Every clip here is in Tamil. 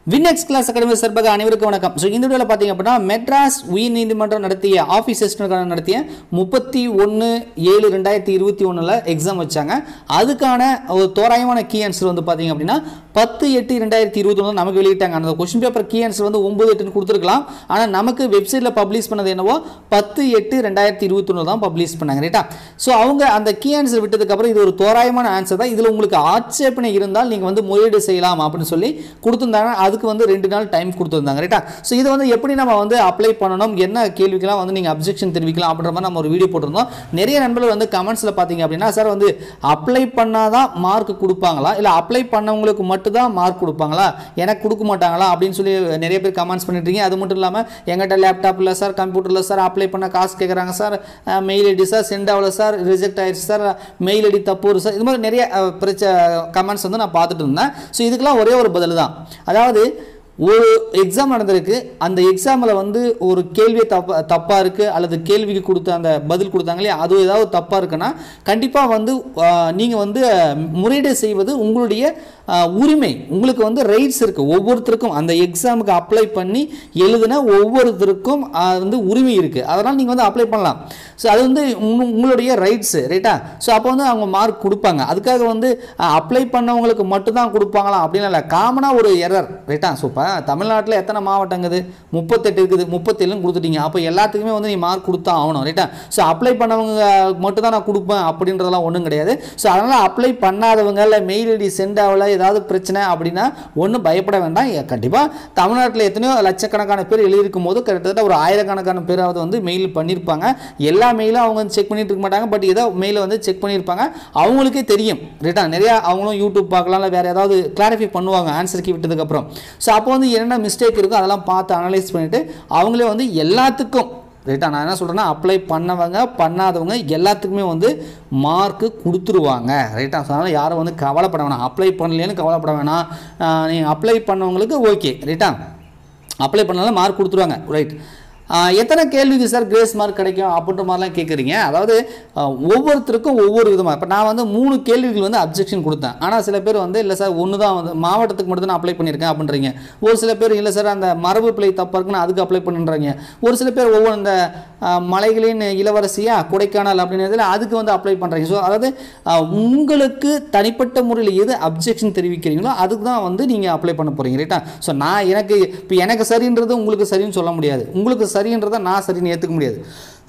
வினெக்ஸ் கிளாஸ் அகாடமி சார்பாக அனைவருக்கும் வணக்கம் ஸோ இந்த வீடியோவில் பார்த்தீங்க அப்படின்னா மெட்ராஸ் உயர் நீதிமன்றம் நடத்திய ஆஃபீஸ் அசிஸ்டன்ட்கான நடத்திய முப்பத்தி ஒன்று ஏழு ரெண்டாயிரத்தி இருபத்தி ஒன்றில் எக்ஸாம் வச்சாங்க அதுக்கான ஒரு தோராயமான கீ ஆன்சர் வந்து பார்த்தீங்க அப்படின்னா பத்து எட்டு ரெண்டாயிரத்தி இருபத்தி ஒன்று நமக்கு வெளியிட்டாங்க அந்த கொஸ்டின் பேப்பர் கீ ஆன்சர் வந்து ஒன்பது எட்டுன்னு கொடுத்துருக்கலாம் ஆனால் நமக்கு வெப்சைட்டில் பப்ளிஷ் பண்ணது என்னவோ பத்து எட்டு ரெண்டாயிரத்தி இருபத்தி ஒன்று தான் பப்ளிஷ் பண்ணாங்க ரைட்டா ஸோ அவங்க அந்த கீ ஆன்சர் விட்டதுக்கப்புறம் இது ஒரு தோராயமான ஆன்சர் தான் இதில் உங்களுக்கு ஆட்சேபனை இருந்தால் நீங்கள் வந்து முறையீடு செய்யலாம் அப்படின்னு சொல்லி கொடுத்துருந்தாங்க அதுக்கு வந்து ரெண்டு நாள் டைம் கொடுத்துருந்தாங்க ரைட்டா ஸோ இது வந்து எப்படி நம்ம வந்து அப்ளை பண்ணணும் என்ன கேள்விக்கெல்லாம் வந்து நீங்கள் அப்ஜெக்ஷன் தெரிவிக்கலாம் அப்படின்ற மாதிரி நம்ம ஒரு வீடியோ போட்டிருந்தோம் நிறைய நண்பர்கள் வந்து கமெண்ட்ஸில் பார்த்தீங்க அப்படின்னா சார் வந்து அப்ளை பண்ணாதான் மார்க் கொடுப்பாங்களா இல்லை அப்ளை பண்ணவங்களுக்கு மட்டும்தான் மார்க் கொடுப்பாங்களா எனக்கு கொடுக்க மாட்டாங்களா அப்படின்னு சொல்லி நிறைய பேர் கமெண்ட்ஸ் பண்ணிட்டு இருக்கீங்க அது மட்டும் இல்லாமல் எங்கிட்ட லேப்டாப் இல்லை சார் கம்ப்யூட்டரில் சார் அப்ளை பண்ண காசு கேட்குறாங்க sir mail ID sir sent ஆகல சார் ரிஜெக்ட் ஆயிடுச்சு சார் மெயில் ஐடி தப்பு வரும் சார் இது மாதிரி நிறைய அஹ், பிரச்ச கமெண்ட்ஸ் வந்து நான் பார்த்துட்டு இருந்தேன் ஸோ இதுக்கெல்லாம் ஒரே ஒரு பதில் தான் அதாவது ஒரு எக்ஸாம் நடந்திருக்கு அந்த எக்ஸாமில் வந்து ஒரு கேள்வி தப்பா தப்பாக இருக்குது அல்லது கேள்விக்கு கொடுத்த அந்த பதில் கொடுத்தாங்க இல்லையா அது ஏதாவது தப்பாக இருக்குன்னா கண்டிப்பாக வந்து நீங்கள் வந்து அஹ், முறையீடு செய்வது உங்களுடைய அஹ், உரிமை உங்களுக்கு வந்து ரைட்ஸ் இருக்குது ஒவ்வொருத்தருக்கும் அந்த எக்ஸாமுக்கு அப்ளை பண்ணி எழுதின ஒவ்வொருத்தருக்கும் அஹ், வந்து உரிமை இருக்குது அதனால் நீங்கள் வந்து அப்ளை பண்ணலாம் ஸோ அது வந்து உங்க- உங்களுடைய ரைட்ஸு ரைட்டா ஸோ அப்போ வந்து அவங்க மார்க் கொடுப்பாங்க அதுக்காக வந்து அப்ளை பண்ணவங்களுக்கு மட்டும்தான் கொடுப்பாங்களாம் அப்படின்னு இல்லை காமனாக ஒரு எரர் ரைட்டா ஸோ இப்போ தமிழ்நாட்டில் எத்தனை மாவட்டங்குது முப்பத்தெட்டு இருக்குது முப்பத்தேழுன்னு கொடுத்துட்டீங்க அப்போ எல்லாத்துக்குமே வந்து நீ மார்க் கொடுத்தா ஆகணும் ரைட்டா ஸோ அப்ளை பண்ணவங்க மட்டும் தான் நான் கொடுப்பேன் அப்படின்றதெல்லாம் ஒன்றும் கிடையாது ஸோ அதனால் அப்ளை பண்ணாதவங்க இல்லை மெயில் ஐடி சென்ட் ஆகல ஏதாவது பிரச்சனை அப்படின்னா ஒன்றும் பயப்பட வேண்டாம் கண்டிப்பாக தமிழ்நாட்டில் எத்தனையோ லட்சக்கணக்கான பேர் எழுதியிருக்கும் போது கிட்டத்தட்ட ஒரு ஆயிரக்கணக்கான பேராவது வந்து மெயில் பண்ணியிருப்பாங்க எல்லா மெயிலும் அவங்க வந்து செக் பண்ணிட்டு இருக்க மாட்டாங்க பட் ஏதோ மெயிலை வந்து செக் பண்ணியிருப்பாங்க அவங்களுக்கே தெரியும் ரைட்டா நிறையா அவங்களும் யூடியூப் பார்க்கலாம் இல்லை வேறு ஏதாவது கிளாரிஃபை பண்ணுவாங்க ஆன்சர் கீ விட்டதுக்கப்புறம் ஸோ அப்போ வந்து என்னென்ன மிஸ்டேக் இருக்கோ அதெல்லாம் பார்த்து அனலைஸ் பண்ணிவிட்டு அவங்களே வந்து எல்லாத்துக்கும் ரைட்டா நான் என்ன சொல்கிறேன்னா அப்ளை பண்ணவங்க பண்ணாதவங்க எல்லாத்துக்குமே வந்து மார்க்கு கொடுத்துருவாங்க ரைட்டா ஸோ அதனால் யாரும் வந்து கவலைப்பட வேணாம் அப்ளை பண்ணலேன்னு கவலைப்பட வேணாம் நீங்கள் அப்ளை பண்ணவங்களுக்கு ஓகே ரைட்டா அப்ளை பண்ணாலும் மார்க் கொடுத்துருவாங்க ரைட் எத்தனை கேள்விக்கு சார் கிரேஸ் மார்க் கிடைக்கும் அப்படின்ற மாதிரிலாம் கேட்குறீங்க அதாவது ஆஹ், ஒவ்வொருத்தருக்கும் ஒவ்வொரு விதமாக இப்போ நான் வந்து மூணு கேள்விகள் வந்து அப்ஜெக்ஷன் கொடுத்தேன் ஆனால் சில பேர் வந்து இல்லை சார் ஒன்று தான் வந்து மாவட்டத்துக்கு மட்டும் தான் அப்ளை பண்ணியிருக்கேன் அப்படின்றீங்க ஒரு சில பேர் இல்லை சார் அந்த மரபு பிழை தப்பாக இருக்குன்னு அதுக்கு அப்ளை பண்ணுறாங்க ஒரு சில பேர் ஒவ்வொரு இந்த ஆஹ், மலைகளின் இளவரசியா கொடைக்கானல் அப்படின்றதுல அதுக்கு வந்து அப்ளை பண்ணுறீங்க ஸோ அதாவது ஆஹ், உங்களுக்கு தனிப்பட்ட முறையில் எது அப்ஜெக்ஷன் தெரிவிக்கிறீங்களோ அதுக்கு தான் வந்து நீங்கள் அப்ளை பண்ண போகிறீங்க ரைட்டா ஸோ நான் எனக்கு இப்போ எனக்கு சரின்றது உங்களுக்கு சரின்னு சொல்ல முடியாது உங்களுக்கு சரின்றதை நான் சரின்னு ஏற்றுக்க முடியாது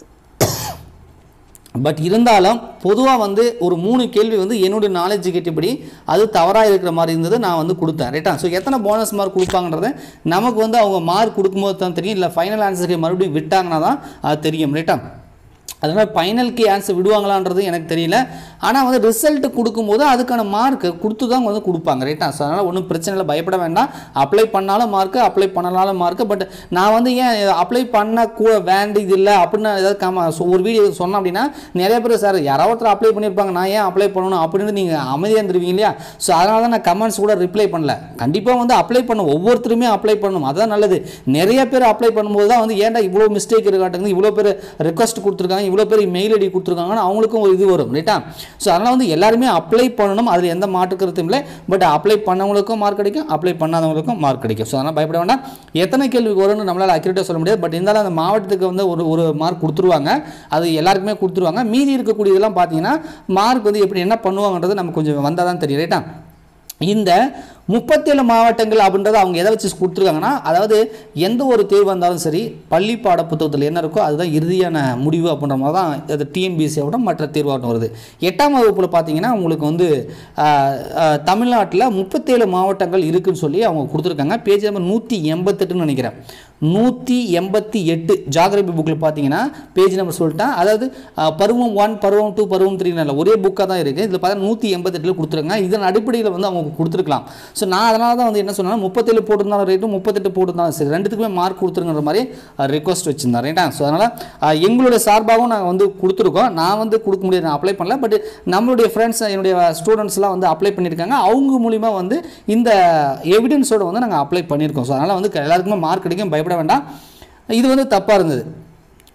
பட் இருந்தாலும் பொதுவாக வந்து ஒரு மூணு கேள்வி வந்து என்னுடைய நாலேஜ் கேட்டபடி அது தவறாக இருக்கிற மாதிரி இருந்தது நான் வந்து கொடுத்தேன் ரைட்டா ஸோ எத்தனை போனஸ் மார்க் கொடுப்பாங்கன்றத நமக்கு வந்து அவங்க மார்க் கொடுக்கும்போது தான் தெரியும் இல்லை ஃபைனல் ஆன்சருக்கு மறுபடியும் விட்டாங்கன்னா தான் அது தெரியும் ரைட்டா அதனால் ஃபைனலுக்கு ஆன்சர் விடுவாங்களான்றது எனக்கு தெரியல ஆனால் வந்து ரிசல்ட் கொடுக்கும்போது அதுக்கான மார்க் கொடுத்து தான் வந்து கொடுப்பாங்க ரைட்டா ஸோ அதனால் ஒன்றும் பிரச்சனை இல்லை பயப்பட வேண்டாம் அப்ளை பண்ணாலும் மார்க்கு அப்ளை பண்ணலாலும் மார்க்கு பட் நான் வந்து ஏன் அப்ளை பண்ண கூட வேண்டியது இல்லை அப்படின்னு ஏதாவது கம so ஒரு வீடியோ சொன்னேன் அப்படின்னா நிறைய பேர் சார் யாராவது ஒருத்தர் அப்ளை பண்ணியிருப்பாங்க நான் ஏன் அப்ளை பண்ணணும் அப்படின்னு நீங்கள் அமைதியாக இருந்துருவீங்க இல்லையா ஸோ அதனால தான் நான் கமெண்ட்ஸ் கூட ரிப்ளை பண்ணல கண்டிப்பாக வந்து அப்ளை பண்ண ஒவ்வொருத்தருமே அப்ளை பண்ணணும் அதுதான் நல்லது நிறைய பேர் அப்ளை பண்ணும்போது தான் வந்து ஏன்டா இவ்வளோ மிஸ்டேக் இருக்காட்டுங்க இவ்வளோ பேர் ரெக்வஸ்ட் கொடுத்துருக்காங்க இவ்வளோ பேர் மெயில் ஐடி கொடுத்துருக்காங்கன்னு அவங்களுக்கும் ஒரு இது வரும் ரைட்டா ஸோ அதனால் வந்து எல்லாருமே அப்ளை பண்ணணும் அதில் எந்த மாற்று கருத்தும் இல்லை பட் அப்ளை பண்ணவங்களுக்கும் மார்க் கிடைக்கும் அப்ளை பண்ணாதவங்களுக்கும் மார்க் கிடைக்கும் ஸோ அதனால் பயப்பட வேண்டாம் எத்தனை கேள்விக்கு வரும்னு நம்மளால் அக்யூரேட்டாக சொல்ல முடியாது பட் இருந்தாலும் அந்த மாவட்டத்துக்கு வந்து ஒரு ஒரு மார்க் கொடுத்துருவாங்க அது எல்லாருக்குமே கொடுத்துருவாங்க மீதி இருக்கக்கூடியதெல்லாம் பார்த்தீங்கன்னா மார்க் வந்து எப்படி என்ன பண்ணுவாங்கன்றது நமக்கு கொஞ்சம் வந்தால் தான் தெரியும் ரைட்டா இந்த முப்பத்தேழு மாவட்டங்கள் அப்படின்றத அவங்க எதை வச்சு கொடுத்துருக்காங்கன்னா அதாவது எந்த ஒரு தேர்வு வந்தாலும் சரி பள்ளி பாட புத்தகத்தில் என்ன இருக்கோ அதுதான் இறுதியான முடிவு அப்படின்ற மாதிரி தான் அது டிஎன்பிஎஸ்சியோட மற்ற தேர்வாகட்டும் வருது எட்டாம் வகுப்பில் பார்த்தீங்கன்னா உங்களுக்கு வந்து தமிழ்நாட்டில் முப்பத்தேழு மாவட்டங்கள் இருக்குன்னு சொல்லி அவங்க கொடுத்துருக்காங்க பேஜ் நம்பர் நூற்றி எண்பத்தெட்டுன்னு நினைக்கிறேன் நூற்றி எண்பத்தி எட்டு ஜாகிரபி புக்கில் பார்த்தீங்கன்னா பேஜ் நம்பர் சொல்லிட்டேன் அதாவது அஹ், பருவம் ஒன் பருவம் டூ பருவம் த்ரீ இல்லை ஒரே புக்காக தான் இருக்குது இதில் பார்த்தா நூற்றி எண்பத்தெட்டில் கொடுத்துருக்காங்க இதன் அடிப்படையில் வந்து அவங்க கொடுத்துருக்கலாம் ஸோ நான் அதனால தான் வந்து என்ன சொன்னேன்னா முப்பத்தேழு போட்டிருந்தாலும் ரேட்டும் முப்பத்தெட்டு போட்டிருந்தாலும் சரி ரெண்டுத்துக்குமே மார்க் கொடுத்துருங்கிற மாதிரி ரிக்வஸ்ட் வச்சுருந்தேன் ரைட்டா ஸோ அதனால் எங்களுடைய சார்பாகவும் நாங்கள் வந்து கொடுத்துருக்கோம் நான் வந்து கொடுக்க முடியாது நான் அப்ளை பண்ணல பட் நம்மளுடைய ஃப்ரெண்ட்ஸ் என்னுடைய ஸ்டூடெண்ட்ஸ்லாம் வந்து அப்ளை பண்ணியிருக்காங்க அவங்க மூலிமா வந்து இந்த எவிடன்ஸோட வந்து நாங்கள் அப்ளை பண்ணியிருக்கோம் ஸோ அதனால் வந்து எல்லாருக்குமே மார்க் கிடைக்கும் பயப்பட வேண்டாம் இது வந்து தப்பாக இருந்தது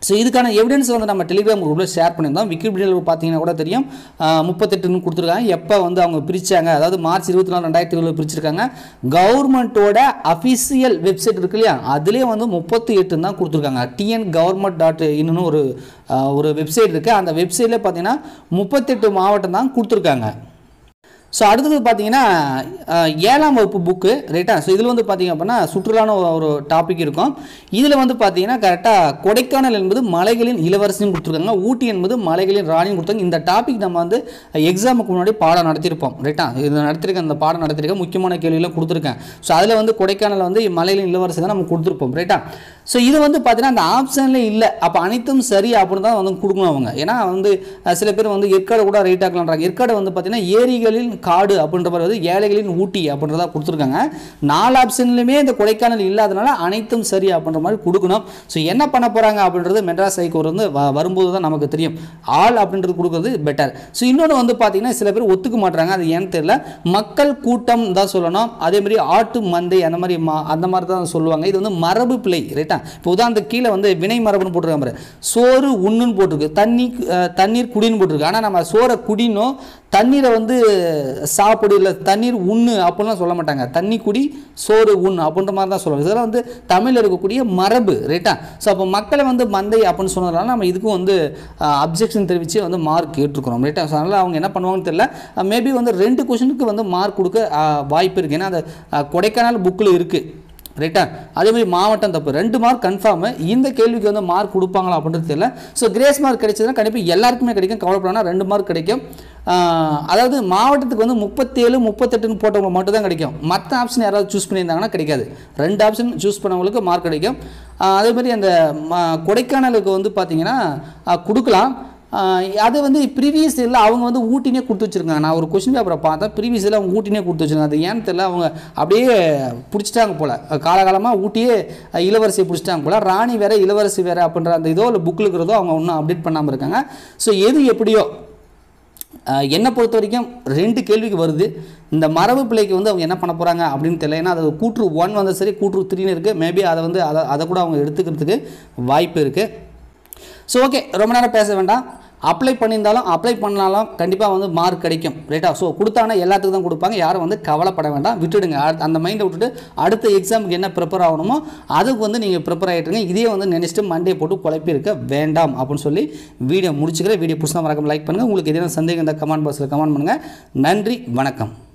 ஸோ இதுக்கான எவிடன்ஸ் வந்து நம்ம டெலிகிராம் குரூப்பில் ஷேர் பண்ணியிருந்தோம் விக்கிபீடியாவில் பார்த்தீங்கன்னா கூட தெரியும் ஆஹ் முப்பத்தெட்டுன்னு கொடுத்துருக்காங்க எப்போ வந்து அவங்க பிரித்தாங்க அதாவது மார்ச் இருபத்தி நாலு ரெண்டாயிரத்தி இருபதுல பிரிச்சிருக்காங்க கவர்மெண்ட்டோட அஃபிஷியல் வெப்சைட் இருக்கு இல்லையா அதுலேயே வந்து முப்பத்தி எட்டுன்னு தான் கொடுத்துருக்காங்க டிஎன் கவர்மெண்ட் டாட் இன்னும் ஒரு ஆஹ் ஒரு வெப்சைட் இருக்குது அந்த வெப்சைட்டில் பார்த்தீங்கன்னா முப்பத்தெட்டு மாவட்டம் தான் கொடுத்துருக்காங்க ஸோ அடுத்தது பார்த்தீங்கன்னா அஹ், ஏழாம் வகுப்பு புக்கு ரைட்டா ஸோ இதில் வந்து பார்த்தீங்க அப்படின்னா சுற்றுலான ஒரு டாபிக் இருக்கும் இதில் வந்து பார்த்தீங்கன்னா கரெக்டாக கொடைக்கானல் என்பது மலைகளின் இளவரசின்னு கொடுத்துருக்காங்க ஊட்டி என்பது மலைகளின் ராணின்னு கொடுத்தாங்க இந்த டாபிக் நம்ம வந்து எக்ஸாமுக்கு முன்னாடி பாடம் நடத்தியிருப்போம் ரைட்டா இது நடத்திருக்கேன் இந்த பாடம் நடத்திருக்கேன் முக்கியமான கேள்வியெல்லாம் கொடுத்துருக்கேன் ஸோ அதில் வந்து கொடைக்கானல் வந்து மலைகளின் இளவரசி தான் நம்ம கொடுத்துருப்போம் ரைட்டா ஸோ இது வந்து பார்த்தீங்கன்னா அந்த ஆப்ஷன்லேயே இல்லை அப்போ அனைத்தும் சரி அப்படின்னு தான் வந்து கொடுக்கணும் அவங்க ஏன்னா வந்து அஹ், சில பேர் வந்து ஏற்காடு கூட ரைட் ஆக்கலான்றாங்க ஏற்காடு வந்து பார்த்தீங்கன்னா ஏரிகளின் காடு அப்படின்ற மாதிரி வந்து ஏழைகளின் ஊட்டி அப்படின்றதா கொடுத்துருக்காங்க நாலு ஆப்ஷன்லையுமே இந்த கொடைக்கானல் இல்லாதனால அனைத்தும் சரி அப்படின்ற மாதிரி கொடுக்கணும் ஸோ என்ன பண்ண போகிறாங்க அப்படின்றது மெட்ராஸ் ஹைகோர்ட் வந்து வ- வரும்போது தான் நமக்கு தெரியும் ஆல் அப்படின்றது கொடுக்குறது பெட்டர் ஸோ இன்னொன்று வந்து பார்த்தீங்கன்னா சில பேர் ஒத்துக்க மாட்றாங்க அது ஏன்னு தெரியல மக்கள் கூட்டம் தான் சொல்லணும் அதே மாதிரி ஆட்டு மந்தை அந்த மாதிரி மா- அந்த மாதிரி தான் சொல்லுவாங்க இது வந்து மரபு பிழை ரைட்டா இப்போ உதாரணத்துக்கு கீழே வந்து வினை மரபுன்னு போட்டிருக்காங்க பாரு சோறு உண்ணுன்னு போட்டிருக்கு தண்ணி அஹ், தண்ணீர் குடின்னு போட்டிருக்கு ஆனால் நம்ம சோறை குடினோ தண்ணீரை வந்து சாப்பிடு இல்லை தண்ணீர் உண்ணு அப்படிலாம் சொல்ல மாட்டாங்க தண்ணி குடி சோறு உண் அப்படின்ற மாதிரி தான் சொல்லுவாங்க இதெல்லாம் வந்து தமிழில் இருக்கக்கூடிய மரபு ரைட்டா ஸோ அப்போ மக்களை வந்து மந்தை அப்படின்னு சொன்னதுனால நம்ம இதுக்கும் வந்து அப்ஜெக்ஷன் தெரிவித்து வந்து மார்க் கேட்டிருக்கிறோம் ரைட்டா ஸோ அதனால் அவங்க என்ன பண்ணுவாங்கன்னு தெரியல மேபி வந்து ரெண்டு கொஷனுக்கு வந்து மார்க் கொடுக்க அஹ், வாய்ப்பு இருக்குது ஏன்னா அந்த அஹ், கொடைக்கானல் புக்கில் இருக்குது ரைட்டா அதே மாதிரி மாவட்டம் தப்பு ரெண்டு மார்க் கன்ஃபார்மு இந்த கேள்விக்கு வந்து மார்க் கொடுப்பாங்களா அப்படின்றது தெரியல ஸோ கிரேஸ் மார்க் கிடைச்சதுன்னா கண்டிப்பாக எல்லாருக்குமே கிடைக்கும் கவலைப்படாமல் ரெண்டு மார்க் கிடைக்கும் ஆஹ் அதாவது மாவட்டத்துக்கு வந்து முப்பத்தேழு முப்பத்தெட்டுன்னு போட்டவங்க மட்டும் தான் கிடைக்கும் மற்ற ஆப்ஷன் யாராவது சூஸ் பண்ணியிருந்தாங்கன்னா கிடைக்காது ரெண்டு ஆப்ஷன் சூஸ் பண்ணவங்களுக்கு மார்க் கிடைக்கும் ஆஹ் அதே மாதிரி அந்த ம- கொடைக்கானலுக்கு வந்து பார்த்தீங்கன்னா ஆஹ் கொடுக்கலாம் ஆஹ் அது வந்து ப்ரீவியஸ் இல்லை அவங்க வந்து ஊட்டினே கொடுத்து வச்சிருக்காங்க நான் ஒரு கொஸ்டின் பேப்பரை பார்த்தேன் ப்ரீவியஸ் இல்லை அவங்க ஊட்டினே கொடுத்து வச்சிருக்காங்க அது ஏன்னு தெரியல அவங்க அப்படியே பிடிச்சிட்டாங்க போல் காலகாலமாக ஊட்டியே அஹ், இளவரசியை பிடிச்சிட்டாங்க போல் ராணி வேற இளவரசி வேற அப்படின்ற அந்த இதோ இல்லை புக்கில் இருக்கிறதோ அவங்க இன்னும் அப்டேட் பண்ணாமல் இருக்காங்க ஸோ எது எப்படியோ அஹ், என்னை பொறுத்த வரைக்கும் ரெண்டு கேள்விக்கு வருது இந்த மரபு பிள்ளைக்கு வந்து அவங்க என்ன பண்ண போகிறாங்க அப்படின்னு தெரியல ஏன்னா அது கூற்று ஒன் வந்து சரி கூற்று த்ரீன்னு இருக்குது மேபி அதை வந்து அதை அதை கூட அவங்க எடுத்துக்கிறதுக்கு வாய்ப்பு இருக்குது ஸோ ஓகே ரொம்ப நேரம் பேச வேண்டாம் அப்ளை பண்ணியிருந்தாலும் அப்ளை பண்ணாலும் கண்டிப்பாக வந்து மார்க் கிடைக்கும் ரைட்டா ஸோ கொடுத்தாங்கன்னா எல்லாத்துக்கும் தான் கொடுப்பாங்க யாரும் வந்து கவலைப்பட வேண்டாம் விட்டுடுங்க அடுத்த- அந்த மைண்டை விட்டுட்டு அடுத்த எக்ஸாமுக்கு என்ன ப்ரிப்பேர் ஆகணுமோ அதுக்கு வந்து நீங்கள் ப்ரிப்பேர் ஆகிட்டுருங்க இதே வந்து நினச்சிட்டு மண்டே போட்டு குழப்பி இருக்க வேண்டாம் அப்படின்னு சொல்லி வீடியோ முடிச்சுக்கிறேன் வீடியோ பிடிச்சா மறக்காம லைக் பண்ணுங்கள் உங்களுக்கு எதனா சந்தேகம் இருந்தால் கமெண்ட் பாக்ஸில் கமெண்ட் பண்ணுங்கள் நன்றி வணக்கம்